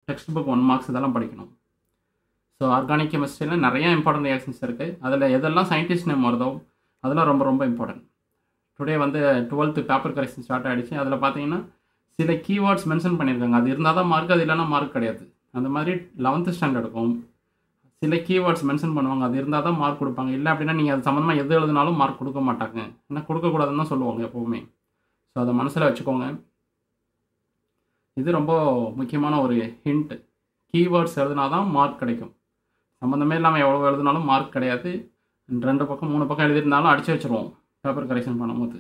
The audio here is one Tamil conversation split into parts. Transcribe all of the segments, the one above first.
டெக்ஸ்ட் புக் ஒன் மார்க்ஸ் இதெல்லாம் படிக்கணும் ஸோ ஆர்கானிக் கெமிஸ்ட்ரியில் நிறைய இம்பார்ட்டன்ட் ரியாக்ஷன்ஸ் இருக்குது அதில் எதெல்லாம் சயின்டிஸ்ட் நேம் வருதோ அதெல்லாம் ரொம்ப ரொம்ப இம்பார்ட்டன்ட் டுடே வந்து டுவெல்த்து பேப்பர் கரெக்ஷன் ஸ்டார்ட் ஆகிடுச்சு அதில் பார்த்தீங்கன்னா சில கீவேர்ட்ஸ் மென்ஷன் பண்ணியிருக்காங்க அது இருந்தால் தான் மார்க் அது இல்லைன்னா மார்க் கிடையாது அந்த மாதிரி லெவன்த்து ஸ்டாண்டர்டுக்கும் சில கீவேர்ட்ஸ் மென்ஷன் பண்ணுவாங்க அது இருந்தால் தான் மார்க் கொடுப்பாங்க இல்லை அப்படின்னா நீங்கள் அது சம்மந்தமாக எது எழுதினாலும் மார்க் கொடுக்க மாட்டாங்க ஏன்னா கொடுக்கக்கூடாதுன்னு தான் சொல்லுவாங்க எப்போவுமே ஸோ அதை மனசில் வச்சுக்கோங்க இது ரொம்ப முக்கியமான ஒரு ஹிண்ட் கீவேர்ட்ஸ் எழுதினா தான் மார்க் கிடைக்கும் சம்மந்தமே இல்லாமல் எவ்வளோ எழுதினாலும் மார்க் கிடையாது ரெண்டு பக்கம் மூணு பக்கம் எழுதியிருந்தாலும் அடிச்சு வச்சுருவோம் பேப்பர் கரெக்ஷன் பண்ணும்போது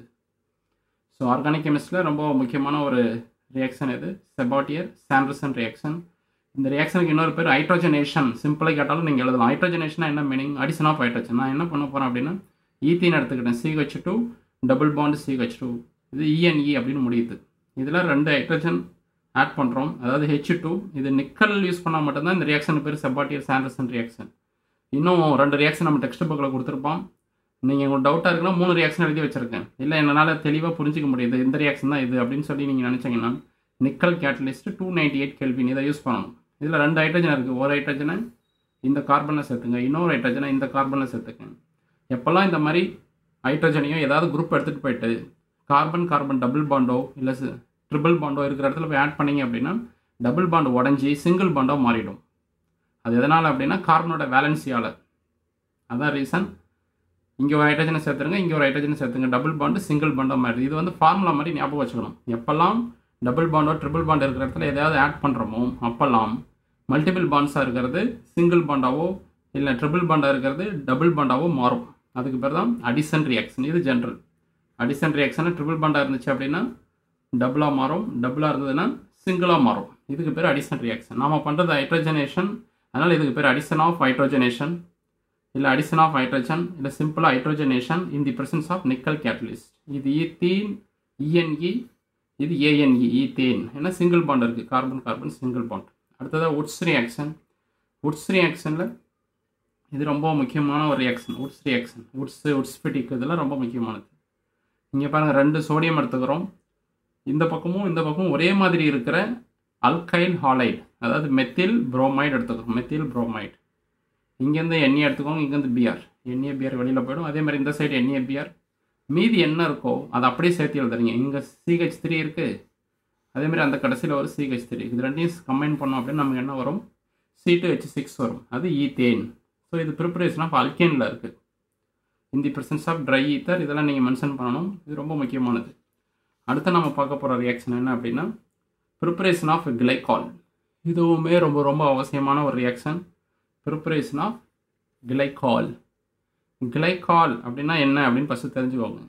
ஸோ ஆர்கானிக் கெமிஸ்ட்ரியில் ரொம்ப முக்கியமான ஒரு ரியாக்ஷன் இது செபாட்டியர் சாண்டர்சன் ரியாக்ஷன் இந்த ரியாக்ஷனுக்கு இன்னொரு பேர் ஹைட்ரோஜனேஷன் சிம்பிளாக கேட்டாலும் நீங்கள் எழுதலாம் ஹைட்ரோஜனேஷனா என்ன மீனிங் அடிஷன் ஆஃப் ஹைட்ரோஜன் நான் என்ன பண்ண போகிறேன் அப்படின்னா ஈத்தீன் எடுத்துக்கிட்டேன் CH two double bond CH two இது இஎன்இ அப்படின்னு முடியுது இதில் ரெண்டு ஹைட்ரஜன் ஆட் பண்ணுறோம் அதாவது ஹெச் டூ இது நிக்கல் யூஸ் பண்ணால் மட்டும்தான் இந்த ரியாக்ஷன் பேர் செபாட்டியர் சாண்டர்சன் ரியாக்ஷன் இன்னும் ரெண்டு ரியாக்ஷன் நம்ம டெக்ஸ்ட் புக்கில் கொடுத்துருப்போம் நீங்கள் உங்களுக்கு டவுட்டாக இருக்குன்னா மூணு ரியாக்ஷன் எழுதி வச்சிருக்கேன் இல்லை என்னால் தெளிவாக புரிஞ்சிக்க முடியுது இந்த ரியாக்ஷன் தான் இது அப்படின்னு சொல்லி நீங்கள் நினச்சிங்கன்னா nickel catalyst two ninety eight kelvin இதை யூஸ் பண்ணணும் இதில் ரெண்டு ஹைட்ரஜன் இருக்குது ஒரு ஹைட்ரஜனை இந்த கார்பனில் சேர்த்துங்க இன்னொரு ஹைட்ரஜனை இந்த கார்பனில் சேர்த்துக்கங்க எப்போல்லாம் இந்த மாதிரி ஹைட்ரஜனையும் ஏதாவது குரூப் எடுத்துகிட்டு போயிட்டு கார்பன் கார்பன் டபுள் பாண்டோ இல்லை ட்ரிபிள் பாண்டோ இருக்கிற இடத்துல போய் ஆட் பண்ணீங்க அப்படின்னா டபுள் பாண்டு உடஞ்சி சிங்கிள் பாண்டோ மாறிடும் அது எதனால் அப்படின்னா கார்பனோட வேலன்சியால் அதான் ரீசன் இங்கே ஒரு ஹைட்ரஜனை சேர்த்துருங்க இங்கே ஒரு ஹைட்ரஜனை சேர்த்துங்க டபுள் பாண்டு சிங்கிள் பாண்டோ மாறிடுது இது வந்து ஃபார்முலா மாதிரி ஞாபகம் வச்சுக்கணும் எப்போல்லாம் டபுள் பாண்டோ ட்ரிபிள் பாண்ட் இருக்கிற இடத்துல எதாவது ஆட் பண்ணுறோமோ அப்போல்லாம் மல்டிபிள் பாண்ட்ஸாக இருக்கிறது சிங்கிள் பாண்டாவோ இல்லை ட்ரிபிள் பாண்டாக இருக்கிறது டபுள் பாண்டாவோ மாறும் அதுக்கு பேர் தான் அடிசன் ரியாக்ஷன் இது ஜென்ரல் அடிசன் ரியாக்ஷன் ட்ரிபிள் பாண்டாக இருந்துச்சு அப்படின்னா டபுளாக மாறும் டபுளாக இருந்ததுன்னா சிங்கிளாக மாறும் இதுக்கு பேர் அடிசன் ரியாக்ஷன் நாம் பண்ணுறது ஹைட்ரஜனேஷன் அதனால் இதுக்கு பேர் அடிசன் ஆஃப் ஹைட்ரோஜனேஷன் இல்லை அடிசன் ஆஃப் ஹைட்ரஜன் இல்லை சிம்பிளாக hydrogenation in the presence of nickel catalyst இது ஈத்தீன் இஎன்இ இது ஏஎன்இ ஈத்தேன் ஏன்னா சிங்கிள் பாண்ட் இருக்குது கார்பன் கார்பன் சிங்கிள் பாண்ட் அடுத்ததாக உட்ஸ் ரியாக்ஷன் உட்ஸ் ரியாக்ஷனில் இது ரொம்ப முக்கியமான ஒரு reaction Wurtz reaction Wurtz Wurtz Fittig இதெல்லாம் ரொம்ப முக்கியமானது இங்கே பாருங்கள் ரெண்டு சோடியம் எடுத்துக்கிறோம் இந்த பக்கமும் இந்த பக்கமும் ஒரே மாதிரி இருக்கிற அல்கைல் ஹாலைட் அதாவது மெத்தில் புரோமைடு எடுத்துக்கிறோம் மெத்தில் புரோமைடு இங்கேருந்து எண்ணெய் எடுத்துக்கோங்க இங்கேருந்து பிஆர் எண்ணெய் பிஆர் வெளியில் போயிடும் அதே மாதிரி இந்த சைடு எண்ணெய் பிஆர் மீதி என்ன இருக்கோ அதை அப்படியே சேர்த்து எழுதுறீங்க இங்கே சிஹெச் த்ரீ இருக்குது அதேமாதிரி அந்த கடைசியில் ஒரு சிஹெச் த்ரீ இது ரெண்டையும் கம்பைன் பண்ணோம் அப்படின்னு நமக்கு என்ன வரும் சி டூ ஹெச் சிக்ஸ் வரும் அது ஈத்தேன் ஸோ இது ப்ரிப்பரேஷன் ஆஃப் அல்கேனில் இருக்குது in the presence of dry ether இதெல்லாம் நீங்கள் மென்ஷன் பண்ணணும் இது ரொம்ப முக்கியமானது அடுத்து நம்ம பார்க்க போகிற ரியாக்ஷன் என்ன அப்படின்னா ப்ரிப்பரேஷன் ஆஃப் கிளைகால் இதுவுமே ரொம்ப ரொம்ப அவசியமான ஒரு reaction preparation of glycol glycol அப்படின்னா என்ன அப்படின்னு ஃபஸ்ட்டு தெரிஞ்சுக்கோங்க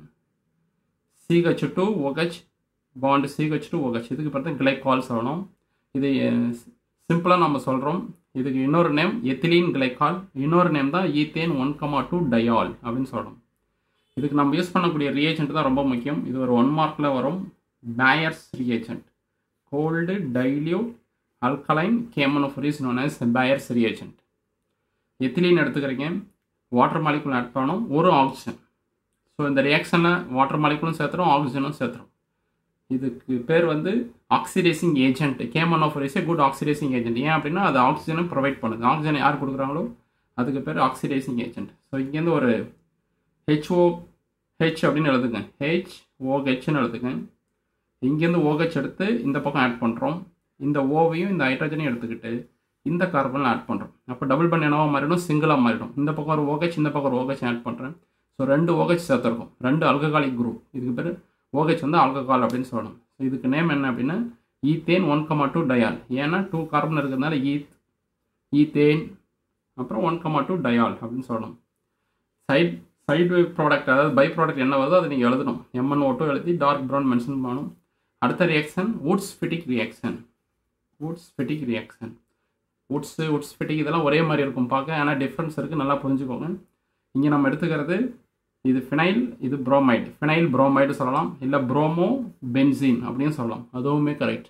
CH two OH bond CH two OH இதுக்கு பார்த்தா கிளைகால் சொல்லணும் இது சிம்பிளாக நம்ம சொல்கிறோம் இதுக்கு இன்னொரு நேம் எத்திலீன் கிளைகால் இன்னொரு நேம் தான் ethane one comma two diol அப்படின்னு சொல்கிறோம் இதுக்கு நம்ம யூஸ் பண்ணக்கூடிய ரியேஜென்ட் தான் ரொம்ப முக்கியம் இது ஒரு ஒன் மார்க்கில் வரும் Baeyer's reagent cold dilute alkaline KMnO four is known as Baeyer's reagent ethylene எடுத்துக்கிறீங்க வாட்டர் மாலிகுல் ஆட் பண்ணணும் ஒரு ஆக்சிஜன் ஸோ இந்த ரியாக்ஷனில் வாட்டர் மாலிகுலும் சேர்த்துறோம் ஆக்சிஜனும் சேர்த்துறோம் இதுக்கு பேர் வந்து oxidising agent KMnO four is good oxidising agent ஏன் அப்படின்னா அது ஆக்சிஜனும் ப்ரொவைட் பண்ணுது ஆக்சிஜன் யார் கொடுக்குறாங்களோ அதுக்கு பேர் ஆக்சிடைசிங் ஏஜென்ட் ஸோ இங்கேருந்து ஒரு ஹெச்ஓ ஹெச் அப்படின்னு எழுதுங்க ஹெச் ஓஹெச்னு எழுதுங்க இங்கேருந்து ஓஹெச் எடுத்து இந்த பக்கம் ஆட் பண்ணுறோம் இந்த ஓவையும் இந்த ஹைட்ரஜனையும் எடுத்துக்கிட்டு இந்த கார்பனில் ஆட் பண்ணுறோம் அப்போ டபுள் பண்ண என்னவா மாறிடும் சிங்கிளாக மாறிடும் இந்த பக்கம் ஒரு ஓஹெச் இந்த பக்கம் ஒரு ஓஹெச் ஆட் பண்ணுறேன் ஸோ ரெண்டு ஓஹெச் சேர்த்துருக்கோம் ரெண்டு அல்ககாலிக் குரூப் இதுக்கு பேர் ஓஹெச் வந்து ஆல்கஹால் அப்படின்னு சொல்லணும் ஸோ இதுக்கு நேம் என்ன அப்படின்னா ethane one comma two diol ஏன்னா டூ கார்பன் இருக்கிறதுனால ஈத் ஈத்தேன் அப்புறம் ஒன் கமா டூ டயால் அப்படின்னு சொல்லணும் சைட் சைடு ப்ராடக்ட் அதாவது பை ப்ராடக்ட் என்ன வருதோ அதை நீங்கள் எழுதணும் எம்என் ஓட்டோ எழுதி டார்க் ப்ரௌன் மென்ஷன் பண்ணணும் அடுத்த reaction Wurtz Fittig reaction Wurtz Fittig reaction Wurtz Wurtz Fittig இதெல்லாம் ஒரே மாதிரி இருக்கும் பார்க்க ஆனால் டிஃப்ரென்ஸ் இருக்குது நல்லா புரிஞ்சுக்கோங்க இங்கே நம்ம எடுத்துக்கிறது இது ஃபினைல் இது புரோமைடு ஃபினைல் புரோமைடு சொல்லலாம் இல்லை புரோமோ பென்சின் அப்படின்னு சொல்லலாம் அதுவுமே கரெக்ட்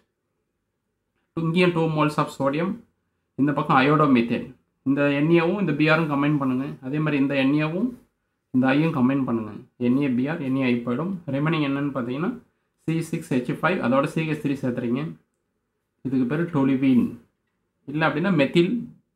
இங்கேயும் டூ மோல்ஸ் ஆஃப் சோடியம் இந்த பக்கம் அயோடோமீத்தேன் இந்த எண்ணெயவும் இந்த பிஆரும் கம்பைன் பண்ணுங்கள் அதே மாதிரி இந்த எண்ணெயவும் இந்த ஐயும் கம்பைன் பண்ணுங்கள் எண்ணெய பிஆர் எண்ணெய் ஐ போயிடும் ரிமைனிங் என்னன்னு பார்த்தீங்கன்னா சி சிக்ஸ் ஹெச் ஃபைவ் அதோட சிஹெச் த்ரீ சேர்த்துறீங்க இதுக்கு பேர் டொலிவீன் இல்லை அப்படின்னா மெத்தில்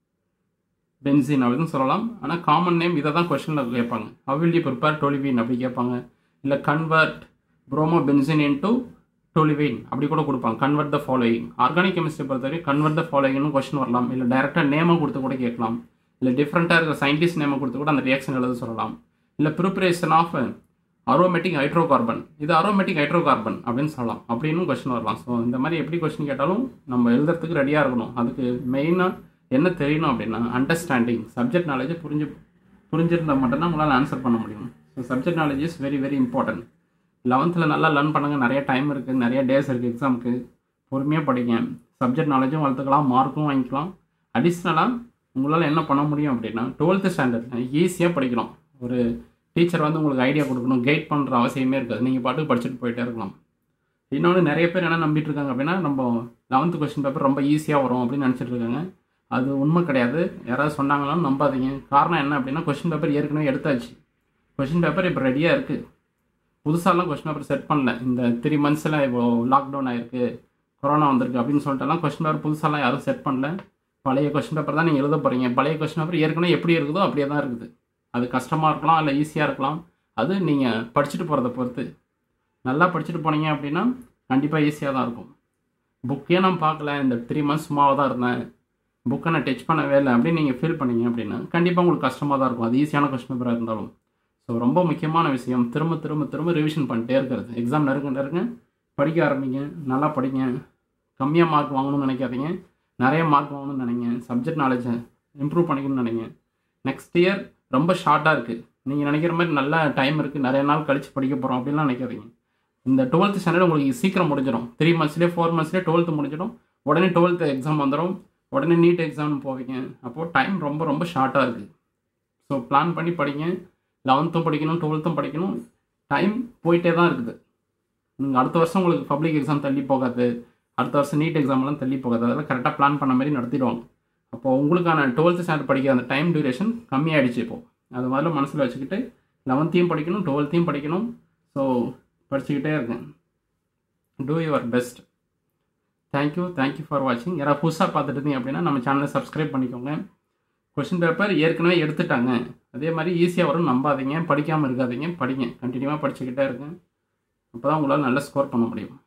பென்சின் அப்படின்னு சொல்லலாம் ஆனால் காமன் நேம் இதை தான் கொஷனில் கேட்பாங்க how will you prepare டொலிவின் அப்படி கேட்பாங்க இல்லை convert bromo benzene into toluene அப்படி கூட கொடுப்பாங்க convert the following organic chemistry பொறுத்தவரைக்கும் கன்வெர்ட் த ஃபாலோயிங்னு கொஸ்டின் வரலாம் இல்லை டேரெக்டாக நேமை கொடுத்து கூட கேட்கலாம் இல்லை டிஃப்ரெண்ட்டாக இருக்கிற சயின்டிஸ்ட் நேமை கொடுத்து கூட அந்த ரியாக்ஷன் எழுத சொல்லலாம் இல்லை preparation of aromatic hydrocarbon இது அரோமேட்டிக் ஹைட்ரோ கார்பன் அப்படின்னு சொல்லலாம் அப்படின்னு கொஸ்டின் வரலாம் ஸோ இந்த மாதிரி எப்படி கொஸ்டின் கேட்டாலும் நம்ம எழுதுறதுக்கு ரெடியாக இருக்கணும் அதுக்கு மெயினாக என்ன தெரியணும் அப்படின்னா அண்டர்ஸ்டாண்டிங் சப்ஜெக்ட் நாலேஜை புரிஞ்சு புரிஞ்சிருந்தால் மட்டும்தான் உங்களால் ஆன்சர் பண்ண முடியும் so subject knowledge is very very important லெவன்த்தில் நல்லா லேர்ன் பண்ணுங்கள் நிறைய டைம் இருக்குது நிறைய டேஸ் இருக்குது எக்ஸாமுக்கு பொறுமையாக படிங்க சப்ஜெக்ட் நாலேஜும் வளர்த்துக்கலாம் மார்க்கும் வாங்கிக்கலாம் அடிஷ்னலாக உங்களால் என்ன பண்ண முடியும் அப்படின்னா டுவெல்த்து ஸ்டாண்டர்ட் ஈஸியாக படிக்கலாம் ஒரு டீச்சர் வந்து உங்களுக்கு ஐடியா கொடுக்கணும் கைட் பண்ணுற அவசியமே இருக்காது நீங்கள் பாட்டுக்கு படிச்சுட்டு போயிட்டே இருக்கலாம் இன்னொன்று நிறைய பேர் என்ன நம்பிட்டு இருக்காங்க அப்படின்னா நம்ம லெவன்த்து கொஸ்டின் பேப்பர் ரொம்ப ஈஸியாக வரும் அப்படின்னு நினச்சிட்டு இருக்காங்க அது உண்மை கிடையாது யாராவது சொன்னாங்களாலும் நம்பாதீங்க காரணம் என்ன அப்படின்னா கொஸ்டின் பேப்பர் ஏற்கனவே எடுத்தாச்சு கொஸ்டின் பேப்பர் இப்போ ரெடியாக இருக்குது புதுசாலாம் கொஸ்டின் பேப்பர் செட் பண்ணல இந்த த்ரீ மந்த்ஸில் இப்போ லாக்டவுன் ஆயிருக்கு கொரோனா வந்திருக்கு அப்படின்னு சொல்லிட்டுலாம் கொஸ்டின் பேப்பர் புதுசாலாம் யாரும் செட் பண்ணல பழைய கொஸ்டின் பேப்பர் தான் நீங்கள் எழுத போகிறீங்க பழைய கொஸ்டின் பேப்பர் ஏற்கனவே எப்படி இருக்குதோ அப்படியே தான் இருக்குது அது கஷ்டமாக இருக்கலாம் இல்லை ஈஸியாக இருக்கலாம் அது நீங்கள் படிச்சுட்டு போகிறத பொறுத்து நல்லா படிச்சுட்டு போனீங்க அப்படின்னா கண்டிப்பாக ஈஸியாக தான் இருக்கும் புக்கே நான் பார்க்கல இந்த த்ரீ மந்த்ஸ் சும்மாவாக தான் இருந்தேன் புக்கை நான் டச் பண்ணவே இல்லை அப்படின்னு நீங்கள் ஃபீல் பண்ணீங்க அப்படின்னா கண்டிப்பாக உங்களுக்கு கஷ்டமாக தான் இருக்கும் அது ஈஸியான கொஸ்டின் பேப்பராக இருந்தாலும் ஸோ ரொம்ப முக்கியமான விஷயம் திரும்ப திரும்ப திரும்ப ரிவிஷன் பண்ணிட்டே இருக்கிறது எக்ஸாம் நெருங்க நெருங்க படிக்க ஆரம்பிங்க நல்லா படிங்க கம்மியாக மார்க் வாங்கணும்னு நினைக்காதீங்க நிறைய மார்க் வாங்கணும்னு நினைங்க சப்ஜெக்ட் நாலேஜை இம்ப்ரூவ் பண்ணிக்கணும்னு நினைங்க நெக்ஸ்ட் இயர் ரொம்ப ஷார்ட்டாக இருக்குது நீங்கள் நினைக்கிற மாதிரி நல்ல டைம் இருக்குது நிறைய நாள் கழித்து படிக்க போகிறோம் அப்படின்லாம் நினைக்காதீங்க இந்த டுவெல்த்து ஸ்டாண்டர்ட் உங்களுக்கு சீக்கிரம் முடிஞ்சிடும் த்ரீ மந்த்ஸ்லேயே ஃபோர் மந்த்ஸ்லேயே டுவெல்த்து முடிஞ்சிடும் உடனே டுவெல்த்து எக்ஸாம் வந்துடும் உடனே நீட் எக்ஸாம்னு போவீங்க அப்போது டைம் ரொம்ப ரொம்ப ஷார்ட்டாக இருக்குது ஸோ பிளான் பண்ணி படிங்க லெவன்த்தும் படிக்கணும் டுவெல்த்தும் படிக்கணும் டைம் போயிட்டே தான் இருக்குது நீங்கள் அடுத்த வருஷம் உங்களுக்கு பப்ளிக் எக்ஸாம் தள்ளி போகாது அடுத்த வருஷம் நீட் எக்ஸாம்லாம் தள்ளி போகாது அதெல்லாம் கரெக்டாக பிளான் பண்ண மாதிரி நடத்திடுவாங்க அப்போ உங்களுக்கான டுவெல்த்து ஸ்டாண்டர்ட் படிக்கிற அந்த டைம் டியூரேஷன் கம்மியாகிடுச்சு இப்போ அது மாதிரிலாம் மனசில் வச்சுக்கிட்டு லெவன்த்தையும் படிக்கணும் டுவெல்த்தையும் படிக்கணும் ஸோ படிச்சுக்கிட்டே இருக்கேன் do your best thank you thank you for வாட்சிங் யாராவது புதுசாக பார்த்துட்டு இருந்தீங்க அப்படின்னா நம்ம சேனலை சப்ஸ்கிரைப் பண்ணிக்கோங்க கொஷின் பேப்பர் ஏற்கனவே எடுத்துட்டாங்க அதே மாதிரி ஈஸியாக வரும் நம்பாதீங்க படிக்காமல் இருக்காதீங்க படிங்க கண்டினியூவாக படிச்சுக்கிட்டே இருங்க அப்போ தான் உங்களால் நல்ல ஸ்கோர் பண்ண முடியும்